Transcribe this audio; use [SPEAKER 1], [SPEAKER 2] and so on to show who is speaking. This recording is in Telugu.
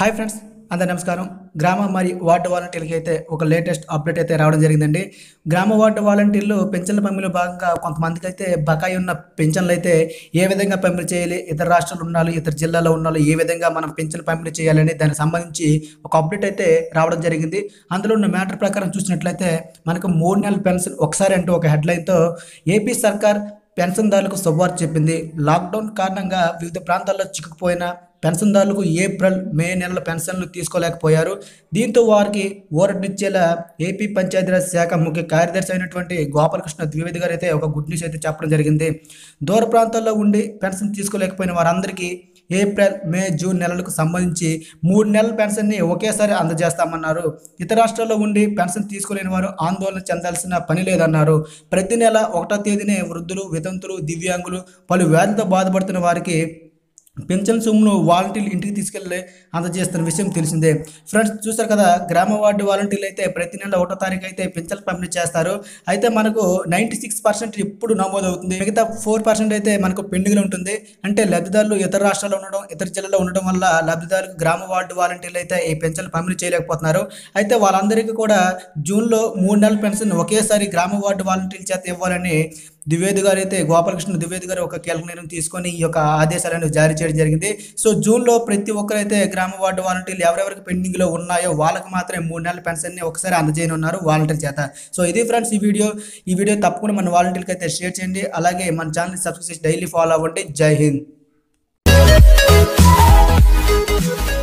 [SPEAKER 1] హాయ్ ఫ్రెండ్స్ అందరి నమస్కారం గ్రామ మరియు వార్డు వాలంటీర్లకి అయితే ఒక లేటెస్ట్ అప్డేట్ అయితే రావడం జరిగిందండి గ్రామ వార్డు వాలంటీర్లు పెన్షన్ల పంపిణీలో భాగంగా కొంతమందికి అయితే బకాయి ఉన్న పెన్షన్లు అయితే ఏ విధంగా పంపిణీ చేయాలి ఇతర రాష్ట్రాలు ఉండాలి ఇతర జిల్లాలో ఉండాలి ఏ విధంగా మనం పెన్షన్ పంపిణీ చేయాలని దానికి సంబంధించి ఒక అప్డేట్ అయితే రావడం జరిగింది అందులో ఉన్న మ్యాటర్ ప్రకారం చూసినట్లయితే మనకు మూడు నెలల పెన్షన్ ఒకసారి అంటూ ఒక హెడ్లైన్తో ఏపీ సర్కార్ పెన్షన్దారులకు శుభవార్త చెప్పింది లాక్డౌన్ కారణంగా వివిధ ప్రాంతాల్లో చిక్కుకుపోయిన పెన్షన్దారులకు ఏప్రిల్ మే నెలల పెన్షన్లు తీసుకోలేకపోయారు దీంతో వారికి ఊరటిచ్చేలా ఏపీ పంచాయతీరాజ్ శాఖ ముఖ్య కార్యదర్శి అయినటువంటి గోపాలకృష్ణ ద్వివేది గారు అయితే ఒక గుడ్ న్యూస్ అయితే చెప్పడం జరిగింది దూర ప్రాంతాల్లో ఉండి పెన్షన్ తీసుకోలేకపోయిన వారందరికీ ఏప్రిల్ మే జూన్ నెలలకు సంబంధించి మూడు నెలల పెన్షన్ని ఒకేసారి అందజేస్తామన్నారు ఇతర రాష్ట్రాల్లో ఉండి పెన్షన్ తీసుకోలేని వారు ఆందోళన చెందాల్సిన పని లేదన్నారు ప్రతి నెల ఒకటో తేదీనే వృద్ధులు వితంతులు దివ్యాంగులు పలు వ్యాధులతో బాధపడుతున్న వారికి పెన్షన్ సొమ్మును వాలంటీర్లు ఇంటికి తీసుకెళ్ళి అందజేస్తున్న విషయం తెలిసిందే ఫ్రెండ్స్ చూసారు కదా గ్రామ వార్డు వాలంటీర్లు అయితే ప్రతి నెల ఒకటో తారీఖు అయితే పెన్షన్ పంపిణీ చేస్తారు అయితే మనకు నైంటీ సిక్స్ పర్సెంట్ ఇప్పుడు నమోదవుతుంది మిగతా ఫోర్ పర్సెంట్ అయితే మనకు పెండింగ్లో ఉంటుంది అంటే లబ్ధిదారులు ఇతర రాష్ట్రాల్లో ఉండడం ఇతర జిల్లాలో ఉండడం వల్ల లబ్ధిదారులకు గ్రామ వార్డు వాలంటీర్లు అయితే ఈ పెన్షన్ పంపిణీ చేయలేకపోతున్నారు అయితే వాళ్ళందరికీ కూడా జూన్లో మూడు నెలల పెన్షన్ ఒకేసారి గ్రామ వార్డు వాలంటీర్ల చేత ఇవ్వాలని ద్వివేది గారు అయితే గోపాలకృష్ణ ద్వివేది గారు ఒక కీలక నిర్ణయం తీసుకొని ఈ యొక్క ఆదేశాలను జారీ చేయడం జరిగింది సో జూన్లో ప్రతి ఒక్కరైతే గ్రామ వార్డు వాలంటీర్లు ఎవరెవరికి పెండింగ్లో ఉన్నాయో వాళ్ళకి మాత్రమే మూడు నెలల పెన్షన్ని ఒకసారి అందజేయనున్నారు వాలంటీర్ చేత సో ఇది ఫ్రెండ్స్ ఈ వీడియో ఈ వీడియో తప్పకుండా మన వాలంటీర్కి అయితే షేర్ చేయండి అలాగే మన ఛానల్ సబ్స్క్రైబ్ చేసి డైలీ ఫాలో అవ్వండి జై హింద్